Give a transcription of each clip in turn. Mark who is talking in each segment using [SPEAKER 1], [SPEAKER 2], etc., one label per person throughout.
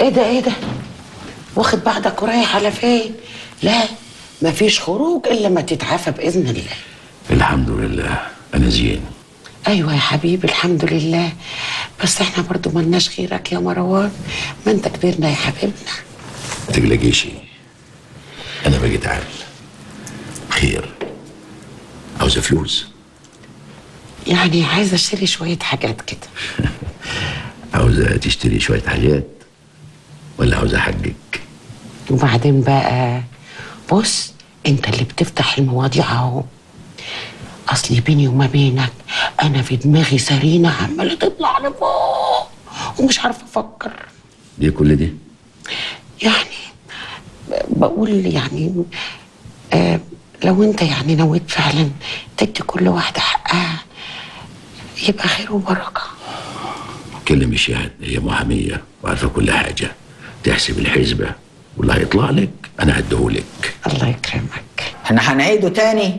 [SPEAKER 1] ايه ده ايه ده واخد بعضك ورايح على فين لا مفيش خروج الا ما تتعافى باذن الله
[SPEAKER 2] الحمد لله انا زين
[SPEAKER 1] ايوه يا حبيبي الحمد لله بس احنا برضو ملناش غيرك يا مروان ما انت كبرنا يا حبيبنا
[SPEAKER 2] ما تقلقيش انا باجي تعال خير عاوزه فلوس
[SPEAKER 1] يعني عايزه اشتري شويه حاجات كده
[SPEAKER 2] عاوزه تشتري شويه حاجات ولا عاوزه حقك
[SPEAKER 1] وبعدين بقى بص انت اللي بتفتح المواضيع اهو اصلي بيني وما بينك انا في دماغي سرينه عماله تطلع لفوق ومش عارفه افكر
[SPEAKER 2] ليه كل دي
[SPEAKER 1] يعني بقول يعني آه لو انت يعني نويت فعلا تدي كل واحده حقها يبقى خير وبركه
[SPEAKER 2] كلم الشهد هي محاميه وعارفه كل حاجه تحسب الحسبه واللي هيطلع لك انا هديهولك
[SPEAKER 1] الله يكرمك
[SPEAKER 3] احنا هنعيده تاني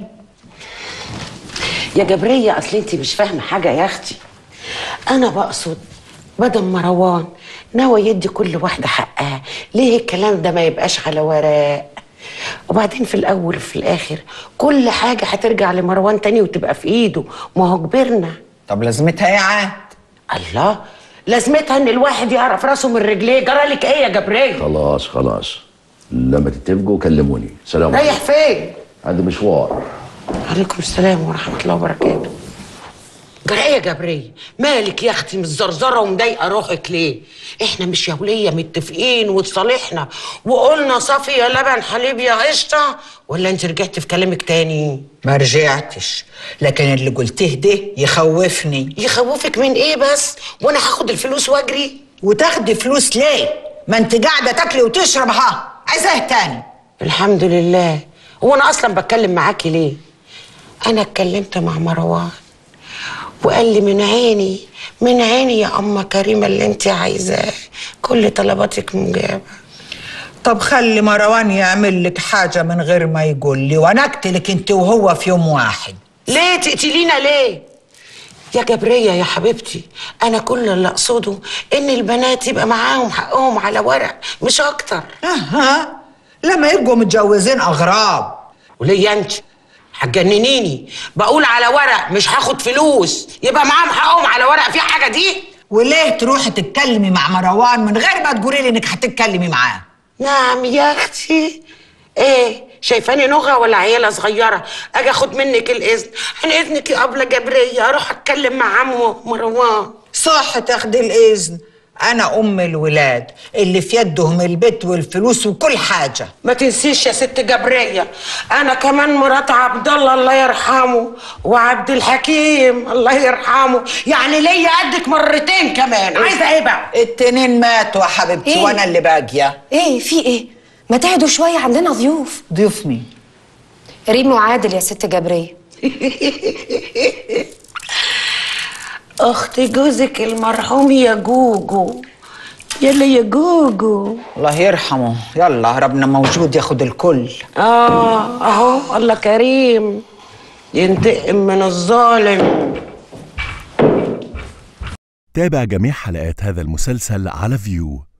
[SPEAKER 1] يا جبرية أصل أنت مش فاهمة حاجة يا أختي أنا بقصد بدل مروان ناوي يدي كل واحدة حقها ليه الكلام ده ما يبقاش على ورق وبعدين في الأول وفي الآخر كل حاجة هترجع لمروان تاني وتبقى في إيده ما هو كبرنا
[SPEAKER 3] طب لازمتها ايه عاد
[SPEAKER 1] الله لازمتها إن الواحد يعرف راسه من رجليه جرالك إيه يا جبرية
[SPEAKER 2] خلاص خلاص لما تتفقوا كلموني سلام
[SPEAKER 1] رايح فين
[SPEAKER 2] عندي مشوار
[SPEAKER 1] عليكم السلام ورحمة الله وبركاته جرى ايه يا جبرية؟ مالك يا اختي متزرزرة ومضايقة روحك ليه؟ احنا مش يا ولية متفقين وتصالحنا وقلنا صافي يا لبن حليب يا قشطة ولا انت رجعت في كلامك تاني؟
[SPEAKER 3] ما رجعتش لكن اللي قلته ده يخوفني
[SPEAKER 1] يخوفك من ايه بس؟ وانا هاخد الفلوس واجري؟
[SPEAKER 3] وتاخدي فلوس ليه ما انت قاعده تاكلي وتشرب ها عايزاه تاني
[SPEAKER 1] الحمد لله هو انا اصلا بتكلم معاكي ليه؟ انا اتكلمت مع مروان وقال لي من عيني من عيني يا أمة كريمة اللي انت عايزاه كل طلباتك مجابة
[SPEAKER 3] طب خلي مروان يعمل لك حاجه من غير ما يقول لي وانا اقتلك انت وهو في يوم واحد
[SPEAKER 1] ليه تقتلينا ليه؟ يا جبرية يا حبيبتي أنا كل اللي أقصده إن البنات يبقى معاهم حقهم على ورق مش أكتر
[SPEAKER 3] اها لما يبقوا متجوزين اغراب
[SPEAKER 1] وليه أنت؟ هتجننيني بقول على ورق مش هاخد فلوس يبقى معاهم حقهم على ورق في حاجة دي؟
[SPEAKER 3] وليه تروحي تتكلمي مع مروان من غير ما تقولي لي انك هتتكلمي معاه
[SPEAKER 1] نعم يا اختي ايه شايفاني نغة ولا عيالة صغيرة اجي اخد منك الاذن عن اذنك يا ابلة جبرية اروح اتكلم مع عمو مروان
[SPEAKER 3] صح تاخدي الاذن انا ام الولاد اللي في يدهم البيت والفلوس وكل حاجه
[SPEAKER 1] ما تنسيش يا ست جبرية انا كمان مرات عبد الله الله يرحمه وعبد الحكيم الله يرحمه يعني ليا قدك مرتين كمان عايزة ايه بقى
[SPEAKER 3] التنين ماتوا يا حبيبتي
[SPEAKER 4] إيه؟
[SPEAKER 3] وانا اللي باقيه
[SPEAKER 4] ايه في ايه ما تهدوا شويه عندنا ضيوف
[SPEAKER 3] ضيوف مين
[SPEAKER 4] ريم وعادل يا ست جبريه
[SPEAKER 1] اخت جوزك المرحوم يا جوجو يلا يا جوجو
[SPEAKER 3] الله يرحمه يلا ربنا موجود ياخد الكل
[SPEAKER 1] اه اهو الله كريم ينتقم من الظالم
[SPEAKER 5] تابع جميع حلقات هذا المسلسل على فيو